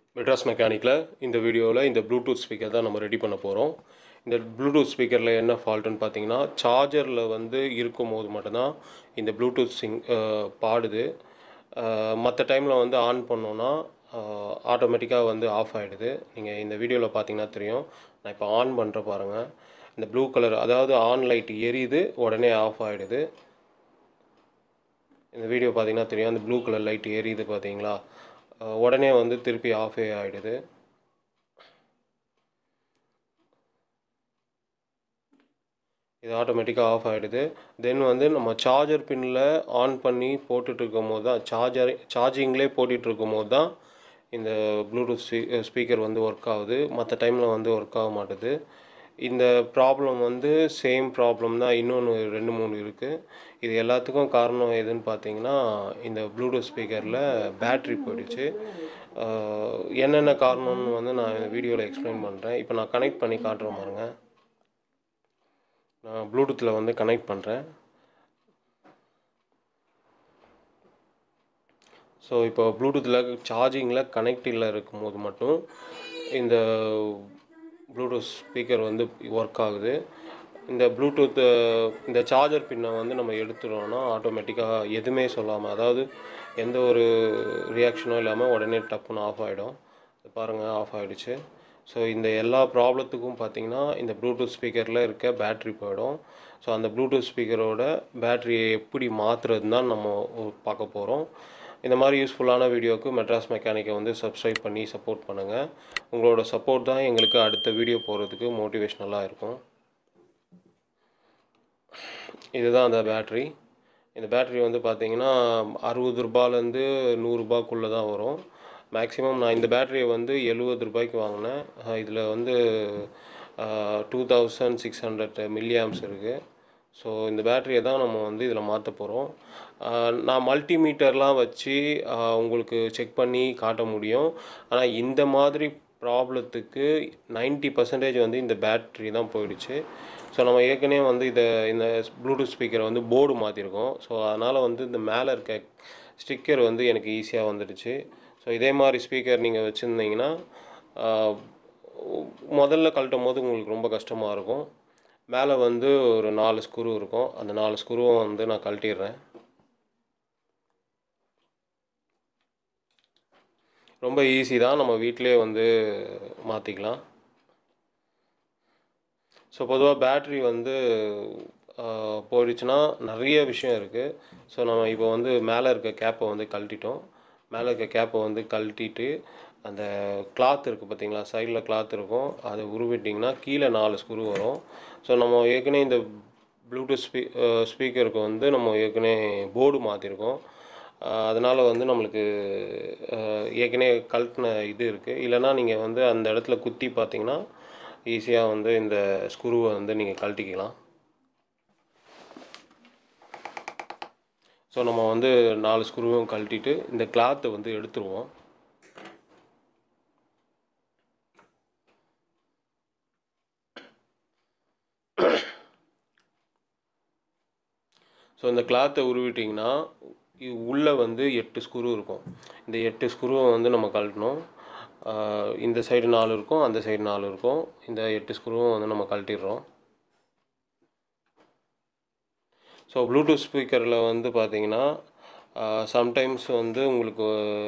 மெட்ராஸ் மெக்கானிக்கில் இந்த வீடியோவில் இந்த ப்ளூடூத் ஸ்பீக்கர் தான் நம்ம ரெடி பண்ண போகிறோம் இந்த ப்ளூடூத் ஸ்பீக்கரில் என்ன ஃபால்ட்டுன்னு பார்த்தீங்கன்னா சார்ஜரில் வந்து இருக்கும் போது மட்டும்தான் இந்த ப்ளூடூத் சிங் பாடுது மற்ற டைமில் வந்து ஆன் பண்ணோன்னா ஆட்டோமேட்டிக்காக வந்து ஆஃப் ஆகிடுது நீங்கள் இந்த வீடியோவில் பார்த்தீங்கன்னா தெரியும் நான் இப்போ ஆன் பண்ணுற பாருங்கள் இந்த ப்ளூ கலர் அதாவது ஆன் லைட் எரியுது உடனே ஆஃப் ஆகிடுது இந்த வீடியோ பார்த்தீங்கன்னா தெரியும் அந்த ப்ளூ கலர் லைட் எரியுது பார்த்தீங்களா அஹ் உடனே வந்து திருப்பி ஆஃபே ஆகிடுது இது ஆட்டோமேட்டிக்காக ஆஃப் ஆகிடுது தென் வந்து நம்ம சார்ஜர் பின்னில் ஆன் பண்ணி போட்டுட்டு இருக்கும் போது தான் சார்ஜர் சார்ஜிங்லேயே போட்டுட்டு இருக்கும் போது தான் இந்த ப்ளூடூத் ஸ்பீ ஸ்பீக்கர் வந்து ஒர்க் ஆகுது மற்ற டைமில் வந்து ஒர்க் ஆக மாட்டுது இந்த ப்ராப்ளம் வந்து சேம் ப்ராப்ளம் தான் இன்னொன்று ரெண்டு மூணு இருக்குது இது எல்லாத்துக்கும் காரணம் எதுன்னு பார்த்தீங்கன்னா இந்த ப்ளூடூத் ஸ்பீக்கரில் பேட்ரி போயிடுச்சு ஆஹ் என்னென்ன காரணம்னு வந்து நான் இந்த வீடியோவில் எக்ஸ்பிளைன் பண்ணுறேன் இப்போ நான் கனெக்ட் பண்ணி காட்டுறேன் பாருங்க நான் ப்ளூடூத்தில் வந்து கனெக்ட் பண்ணுறேன் ஸோ இப்போ ப்ளூடூத்தில் சார்ஜிங்கில் கனெக்டிங்கில் இருக்கும்போது மட்டும் இந்த ப்ளூடூத் ஸ்பீக்கர் வந்து ஒர்க் ஆகுது இந்த ப்ளூடூத் இந்த சார்ஜர் பின்னை வந்து நம்ம எடுத்துட்டோம்னா ஆட்டோமேட்டிக்காக எதுவுமே சொல்லாமல் அதாவது எந்த ஒரு ரியாக்ஷனும் இல்லாமல் உடனே டப்புன்னு ஆஃப் ஆகிடும் பாருங்கள் ஆஃப் ஆகிடுச்சு ஸோ இந்த எல்லா ப்ராப்ளத்துக்கும் பார்த்தீங்கன்னா இந்த ப்ளூடூத் ஸ்பீக்கரில் இருக்க பேட்ரி போயிடும் ஸோ அந்த ப்ளூடூத் ஸ்பீக்கரோட பேட்டரியை எப்படி மாற்றுறது தான் நம்ம பார்க்க போகிறோம் இந்த மாதிரி யூஸ்ஃபுல்லான வீடியோவுக்கு மெட்ராஸ் மெக்கானிக்கை வந்து சப்ஸ்கிரைப் பண்ணி சப்போர்ட் பண்ணுங்கள் உங்களோட சப்போர்ட் தான் எங்களுக்கு அடுத்த வீடியோ போகிறதுக்கு மோட்டிவேஷ்னலாக இருக்கும் இதுதான் அந்த பேட்ரி இந்த பேட்ரி வந்து பார்த்தீங்கன்னா அறுபது ரூபாலேருந்து நூறுரூபாக்குள்ளே தான் வரும் மேக்ஸிமம் நான் இந்த பேட்டரியை வந்து எழுபது ரூபாய்க்கு வாங்கினேன் இதில் வந்து two thousand six hundred milliamps இருக்குது ஸோ இந்த பேட்டரியை தான் நம்ம வந்து இதில் மாற்ற போகிறோம் நான் மல்டிமீட்டர்லாம் வச்சு உங்களுக்கு செக் பண்ணி காட்ட முடியும் ஆனால் இந்த மாதிரி ப்ராப்ளத்துக்கு நைன்ட்டி பர்சன்டேஜ் வந்து இந்த பேட்ரி தான் போயிடுச்சு ஸோ நம்ம ஏற்கனவே வந்து இதை இந்த ப்ளூடூத் ஸ்பீக்கரை வந்து போர்டு மாற்றிருக்கோம் ஸோ அதனால் வந்து இந்த மேலே இருக்க ஸ்டிக்கர் வந்து எனக்கு ஈஸியாக வந்துடுச்சு ஸோ இதே மாதிரி ஸ்பீக்கர் நீங்கள் வச்சுருந்தீங்கன்னா முதல்ல கழட்டும் போது உங்களுக்கு ரொம்ப கஷ்டமாக இருக்கும் மேலே வந்து ஒரு நாலு ஸ்க்ரூ இருக்கும் அந்த நாலு ஸ்க்ரூவும் வந்து நான் கழட்டிடுறேன் ரொம்ப ஈஸி தான் நம்ம வீட்டிலே வந்து மாற்றிக்கலாம் ஸோ பொதுவாக பேட்ரி வந்து போயிடுச்சுன்னா நிறைய விஷயம் இருக்குது ஸோ நம்ம இப்போ வந்து மேலே இருக்க கேப்பை வந்து கழட்டிட்டோம் மேலே இருக்க கேப்பை வந்து கழட்டிட்டு அந்த கிளாத் இருக்குது பார்த்தீங்களா சைடில் கிளாத் இருக்கும் அதை உருவிட்டிங்கன்னா கீழே நாலு ஸ்க்ரூ வரும் ஸோ நம்ம ஏற்கனவே இந்த ப்ளூடூத் ஸ்பீ ஸ்பீக்கருக்கு வந்து நம்ம ஏற்கனவே போர்டு மாற்றிருக்கோம் அதனால் வந்து நம்மளுக்கு ஏற்கனவே கழட்டின இது இருக்குது இல்லைனா நீங்கள் வந்து அந்த இடத்துல குத்தி பார்த்தீங்கன்னா ஈஸியாக வந்து இந்த ஸ்க்ரூவை வந்து நீங்கள் கழட்டிக்கலாம் ஸோ நம்ம வந்து நாலு ஸ்க்ரூவும் கழட்டிட்டு இந்த கிளாத்தை வந்து எடுத்துருவோம் ஸோ இந்த கிளாத்தை உருவிட்டிங்கன்னா இது உள்ளே வந்து எட்டு ஸ்க்ரூ இருக்கும் இந்த எட்டு ஸ்க்ரூவை வந்து நம்ம கழட்டணும் இந்த சைடு நாலு இருக்கும் அந்த சைடு நாலு இருக்கும் இந்த எட்டு ஸ்க்ரூவும் வந்து நம்ம கழட்டிடுறோம் ஸோ ப்ளூடூத் ஸ்பீக்கரில் வந்து பார்த்தீங்கன்னா சம்டைம்ஸ் வந்து உங்களுக்கு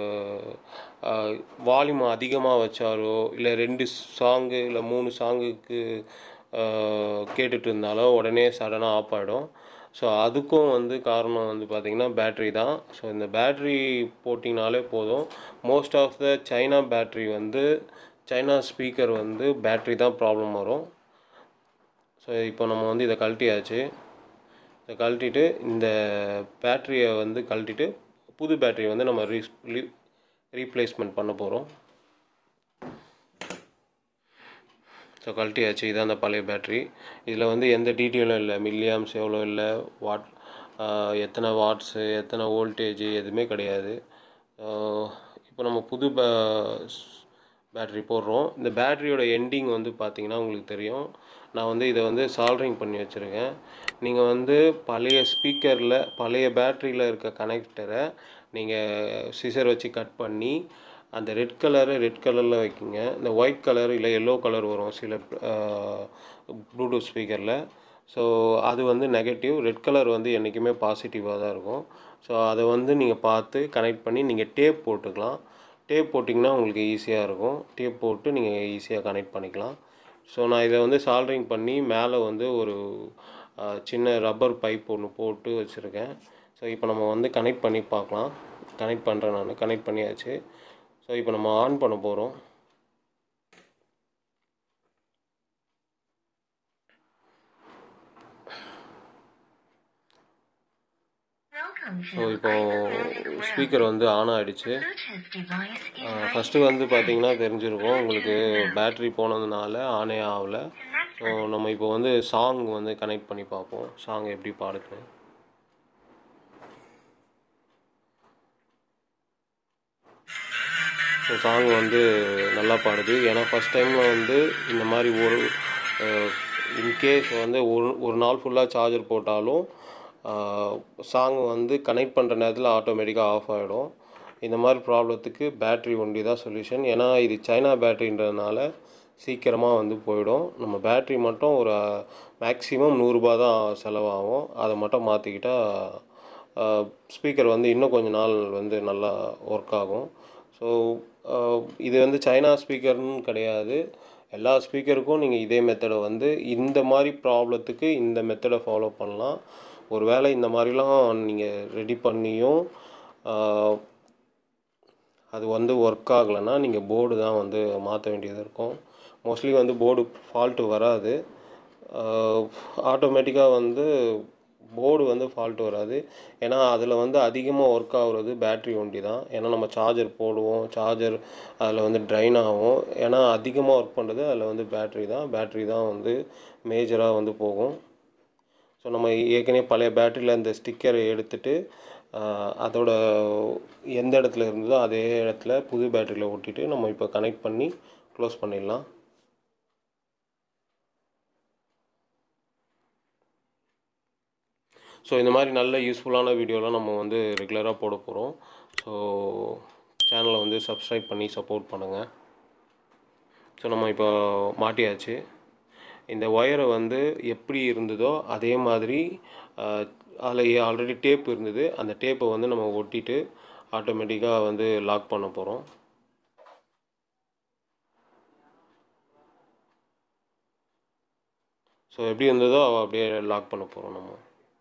வால்யூம் அதிகமாக வச்சாலோ இல்லை ரெண்டு சாங்கு இல்லை மூணு சாங்குக்கு கேட்டுட்டு இருந்தாலோ உடனே சடனாக ஆஃப் ஆகிடும் ஸோ அதுக்கும் வந்து காரணம் வந்து பார்த்திங்கன்னா பேட்ரி தான் ஸோ இந்த பேட்ரி போட்டிங்கனாலே போதும் most of the China battery வந்து சைனா ஸ்பீக்கர் வந்து பேட்ரி தான் ப்ராப்ளம் வரும் ஸோ இப்போ நம்ம வந்து இதை கழட்டியாச்சு இதை கழட்டிட்டு இந்த பேட்ரியை வந்து கழட்டிட்டு புது பேட்ரியை வந்து நம்ம ரீ ரீப்ளேஸ்மெண்ட் பண்ண போகிறோம் ஸோ கழட்டியாச்சு இதான் அந்த பழைய பேட்ரி இதில் வந்து எந்த டீட்டெயிலும் இல்லை மில்லியாம்ஸ் எவ்வளோ இல்லை வாட் எத்தனை வாட்ஸு எத்தனை வோல்டேஜ் எதுவுமே கிடையாது இப்போ நம்ம புது பே பேட்ரி போடுறோம் இந்த பேட்ரியோட எண்டிங் வந்து பார்த்திங்கன்னா உங்களுக்கு தெரியும் நான் வந்து இதை வந்து சால்ட்ரிங் பண்ணி வச்சுருக்கேன் நீங்கள் வந்து பழைய ஸ்பீக்கரில் பழைய பேட்ரியில் இருக்க கனெக்டரை நீங்கள் சிசர் வச்சு கட் பண்ணி அந்த ரெட் கலரை ரெட் கலரில் வைக்கிங்க இந்த ஒயிட் கலர் இல்லை எல்லோ கலர் வரும் சில ப்ளூடூத் ஸ்பீக்கரில் ஸோ அது வந்து நெகட்டிவ் ரெட் கலர் வந்து என்றைக்குமே பாசிட்டிவாக தான் இருக்கும் ஸோ அதை வந்து நீங்கள் பார்த்து கனெக்ட் பண்ணி நீங்கள் டேப் போட்டுக்கலாம் டேப் போட்டிங்கன்னா உங்களுக்கு ஈஸியாக இருக்கும் டேப் போட்டு நீங்கள் ஈஸியாக கனெக்ட் பண்ணிக்கலாம் ஸோ நான் இதை வந்து சால்ட்ரிங் பண்ணி மேலே வந்து ஒரு அஹ், சின்ன ரப்பர் பைப் ஒன்று போட்டு வச்சுருக்கேன் ஸோ இப்போ நம்ம வந்து கனெக்ட் பண்ணி பார்க்கலாம் கனெக்ட் பண்ணுறேன் நான் கனெக்ட் பண்ணியாச்சு ஸோ இப்போ நம்ம ஆன் பண்ண போகிறோம் ஸோ இப்போ ஸ்பீக்கர் வந்து ஆன் ஆகிடுச்சு ஃபஸ்ட்டு வந்து பார்த்தீங்கன்னா தெரிஞ்சிருக்கும் உங்களுக்கு பேட்ரி போனதுனால ஆனே ஆகலை ஸோ நம்ம இப்போ வந்து சாங் வந்து கனெக்ட் பண்ணி பார்ப்போம் சாங் எப்படி பாடுது ஸோ சாங் வந்து நல்லா பாடுது ஏன்னா ஃபஸ்ட் டைமில் வந்து இந்த மாதிரி ஒரு இன்கேஸ் வந்து ஒரு ஒரு நாள் ஃபுல்லாக சார்ஜர் போட்டாலும் சாங் வந்து கனெக்ட் பண்ணுற நேரத்தில் ஆட்டோமேட்டிக்காக ஆஃப் ஆகிடும் இந்த மாதிரி ப்ராப்ளத்துக்கு பேட்ரி ஒண்டி தான் சொல்யூஷன் ஏன்னா இது சைனா பேட்ரின்றதுனால சீக்கிரமாக வந்து போயிடும் நம்ம பேட்ரி மட்டும் ஒரு மேக்ஸிமம் நூறுரூபா தான் செலவாகும் அதை மட்டும் மாற்றிக்கிட்டால் ஸ்பீக்கர் வந்து இன்னும் கொஞ்ச நாள் வந்து நல்லா ஒர்க் ஆகும் ஸோ இது வந்து சைனா ஸ்பீக்கர்னு கிடையாது எல்லா ஸ்பீக்கருக்கும் நீங்கள் இதே மெத்தடை வந்து இந்த மாதிரி ப்ராப்ளத்துக்கு இந்த மெத்தடை ஃபாலோ பண்ணலாம் ஒருவேளை இந்த மாதிரிலாம் நீங்கள் ரெடி பண்ணியும் ஆஹ், அது வந்து ஒர்க் ஆகலைன்னா நீங்கள் போர்டு தான் வந்து மாற்ற வேண்டியது இருக்கும் மோஸ்ட்லி வந்து போர்டு ஃபால்ட்டு வராது ஆட்டோமேட்டிக்காக வந்து போர்டு வந்து ஃபால்ட்டு வராது ஏன்னா அதில் வந்து அதிகமாக ஒர்க் ஆகுறது பேட்ரி ஒண்டி தான் ஏன்னா நம்ம சார்ஜர் போடுவோம் சார்ஜர் அதில் வந்து ட்ரைன் ஆகும் ஏன்னா அதிகமாக ஒர்க் பண்ணுறது அதில் வந்து பேட்ரி தான் பேட்ரி தான் வந்து மேஜராக வந்து போகும் ஸோ நம்ம ஏற்கனவே பழைய பேட்டரியில் இந்த ஸ்டிக்கரை எடுத்துட்டு ஆஹ், அதோட எந்த இடத்துல இருந்ததோ அதே இடத்துல புது பேட்டரியில் ஒட்டிட்டு நம்ம இப்போ கனெக்ட் பண்ணி க்ளோஸ் பண்ணிடலாம் ஸோ இந்த மாதிரி நல்ல யூஸ்ஃபுல்லான வீடியோலாம் நம்ம வந்து ரெகுலராக போட போகிறோம் ஸோ சேனலை வந்து சப்ஸ்கிரைப் பண்ணி சப்போர்ட் பண்ணுங்கள் ஸோ நம்ம இப்போ மாட்டியாச்சு இந்த ஒயரை வந்து எப்படி இருந்ததோ அதே மாதிரி அதில் ஆல்ரெடி டேப் இருந்தது அந்த டேப்பை வந்து நம்ம ஒட்டிட்டு ஆட்டோமேட்டிக்காக வந்து லாக் பண்ண போகிறோம் ஸோ எப்படி இருந்ததோ அப்படியே லாக் பண்ண போகிறோம் நம்ம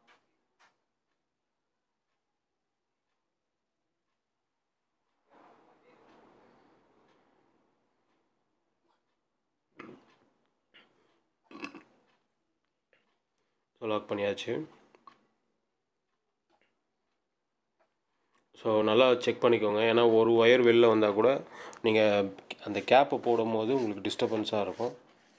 ஸோ லாக் பண்ணியாச்சு ஸோ நல்லா செக் பண்ணிக்கோங்க ஏன்னா ஒரு ஒயர் வெளில வந்தால் கூட நீங்கள் அந்த கேப்பை போடும்போது உங்களுக்கு டிஸ்டர்பன்ஸாக இருக்கும்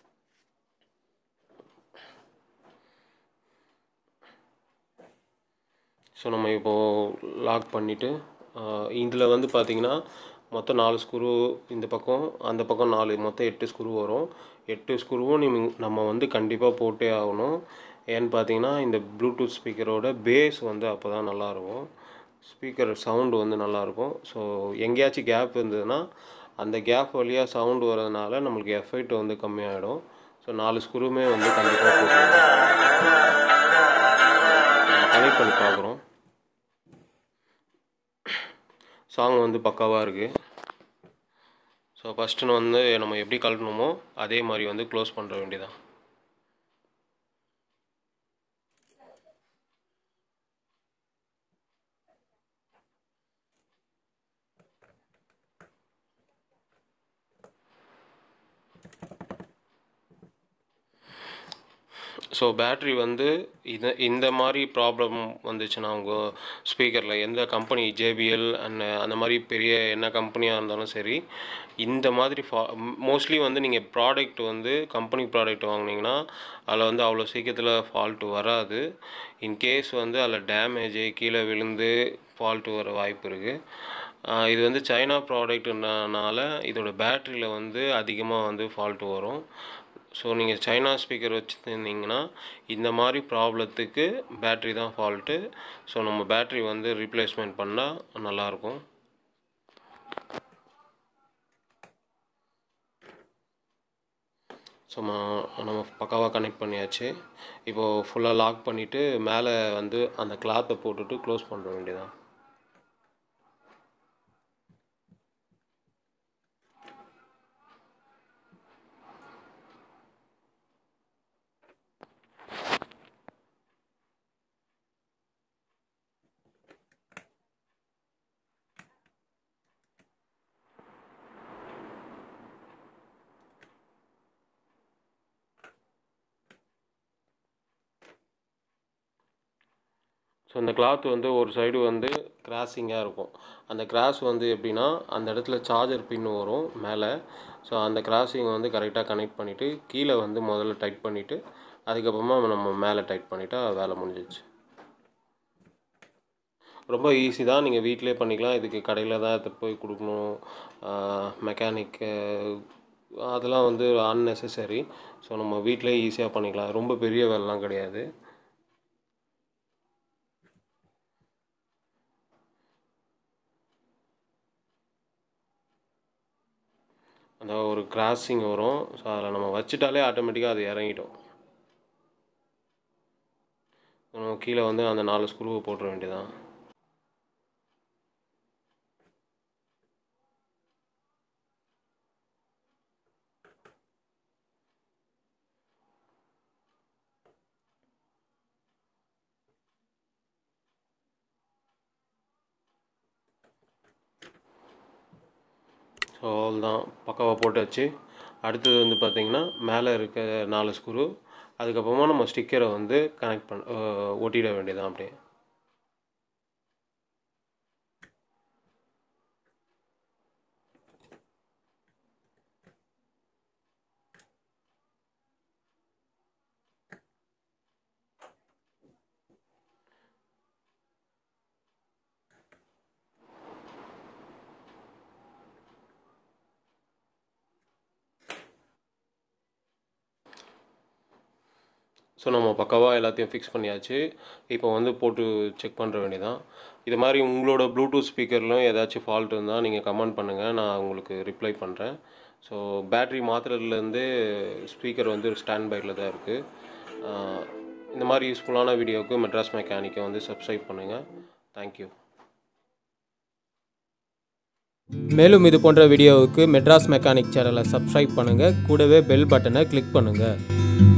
ஸோ நம்ம இப்போது லாக் பண்ணிவிட்டு இதில் வந்து பார்த்திங்கன்னா மொத்தம் நாலு ஸ்க்ரூ இந்த பக்கம் அந்த பக்கம் நாலு மொத்தம் எட்டு ஸ்க்ரூ வரும் எட்டு ஸ்க்ரூவும் நீ நம்ம வந்து கண்டிப்பாக போட்டே ஆகணும் ஏன்னு பார்த்தீங்கன்னா இந்த ப்ளூடூத் ஸ்பீக்கரோட பேஸ் வந்து அப்போ தான் நல்லாயிருக்கும் ஸ்பீக்கர் சவுண்டு வந்து நல்லாயிருக்கும் ஸோ எங்கேயாச்சும் கேப் இருந்ததுன்னா அந்த கேப் வழியாக சவுண்டு வரதுனால நம்மளுக்கு எஃபெக்ட் வந்து கம்மியாகிடும் ஸோ நாலு ஸ்க்ரூவுமே வந்து கண்டிப்பாக போட்டுருவோம் கனெக்ட் பண்ணி பார்க்குறோம் சாங் வந்து பக்காவாக இருக்குது ஸோ ஃபஸ்ட்டு வந்து நம்ம எப்படி கழட்டணுமோ அதே மாதிரி வந்து க்ளோஸ் பண்ணுற வேண்டியதான் ஸோ பேட்ரி வந்து இது இந்த மாதிரி ப்ராப்ளம் வந்துச்சுன்னா உங்கள் ஸ்பீக்கரில் எந்த கம்பெனி ஜேபிஎல் அண்ட் அந்த மாதிரி பெரிய என்ன கம்பெனியாக இருந்தாலும் சரி இந்த மாதிரி ஃபா மோஸ்ட்லி வந்து நீங்கள் ப்ராடக்ட் வந்து கம்பெனி ப்ராடக்ட் வாங்குனீங்கன்னா அதில் வந்து அவ்வளோ சீக்கிரத்தில் ஃபால்ட்டு வராது இன்கேஸ் வந்து அதில் டேமேஜு கீழே விழுந்து ஃபால்ட்டு வர வாய்ப்பு இருக்குது இது வந்து சைனா ப்ராடக்ட்னால இதோட பேட்டரியில் வந்து அதிகமாக வந்து ஃபால்ட்டு வரும் ஸோ நீங்கள் சைனா ஸ்பீக்கர் வச்சுருந்தீங்கன்னா இந்த மாதிரி ப்ராப்ளத்துக்கு பேட்ரி தான் ஃபால்ட்டு ஸோ நம்ம பேட்ரி வந்து ரீப்ளேஸ்மெண்ட் பண்ணால் நல்லாயிருக்கும் ஸோ நம்ம பக்காவாக கனெக்ட் பண்ணியாச்சு இப்போது ஃபுல்லாக லாக் பண்ணிவிட்டு மேலே வந்து அந்த கிளாத்தை போட்டுட்டு க்ளோஸ் பண்ண வேண்டியதான் ஸோ இந்த கிளாத் வந்து ஒரு சைடு வந்து கிராஸிங்காக இருக்கும் அந்த கிராஸ் வந்து எப்படின்னா அந்த இடத்துல சார்ஜர் பின் வரும் மேலே ஸோ அந்த கிராஸிங் வந்து கரெக்டாக கனெக்ட் பண்ணிவிட்டு கீழே வந்து முதல்ல டைட் பண்ணிவிட்டு அதுக்கப்புறமா நம்ம மேலே டைட் பண்ணிட்டா வேலை முடிஞ்சிச்சு ரொம்ப ஈஸி தான் நீங்கள் வீட்டிலே பண்ணிக்கலாம் இதுக்கு கடையில் தான் எடுத்துகிட்டு போய் கொடுக்கணும் மெக்கானிக்கு அதெல்லாம் வந்து அன்னெசசரி ஸோ நம்ம வீட்டிலே ஈஸியாக பண்ணிக்கலாம் ரொம்ப பெரிய வேலைலாம் கிடையாது அந்த ஒரு கிராஸிங் வரும் ஸோ அதில் நம்ம வச்சுட்டாலே ஆட்டோமேட்டிக்காக அது இறங்கிடும் நம்ம கீழே வந்து அந்த நாலு ஸ்க்ரூவை போட்டுற வேண்டியதான் ஸோ தான் பக்காவாக போட்டாச்சு அடுத்தது வந்து பார்த்திங்கன்னா மேலே இருக்க நாலு ஸ்க்ரூ அதுக்கப்புறமா நம்ம ஸ்டிக்கரை வந்து கனெக்ட் பண்ண ஒட்டிட வேண்டியதான் அப்படியே ஸோ நம்ம பக்காவாக எல்லாத்தையும் ஃபிக்ஸ் பண்ணியாச்சு இப்போ வந்து போட்டு செக் பண்ணுற வேண்டியதான் இது மாதிரி உங்களோட ப்ளூடூத் ஸ்பீக்கர்லையும் ஏதாச்சும் ஃபால்ட் இருந்தால் நீங்கள் கமெண்ட் பண்ணுங்கள் நான் உங்களுக்கு ரிப்ளை பண்ணுறேன் ஸோ பேட்ரி மாற்றுறதுலேருந்து ஸ்பீக்கர் வந்து ஸ்டாண்ட் பையில் தான் இருக்குது இந்த மாதிரி யூஸ்ஃபுல்லான வீடியோவுக்கு மெட்ராஸ் மெக்கானிக்கை வந்து சப்ஸ்கிரைப் பண்ணுங்கள் தேங்க்யூ மேலும் இது போன்ற வீடியோவுக்கு மெட்ராஸ் மெக்கானிக் சேனலை சப்ஸ்கிரைப் பண்ணுங்கள் கூடவே பெல் பட்டனை கிளிக் பண்ணுங்கள்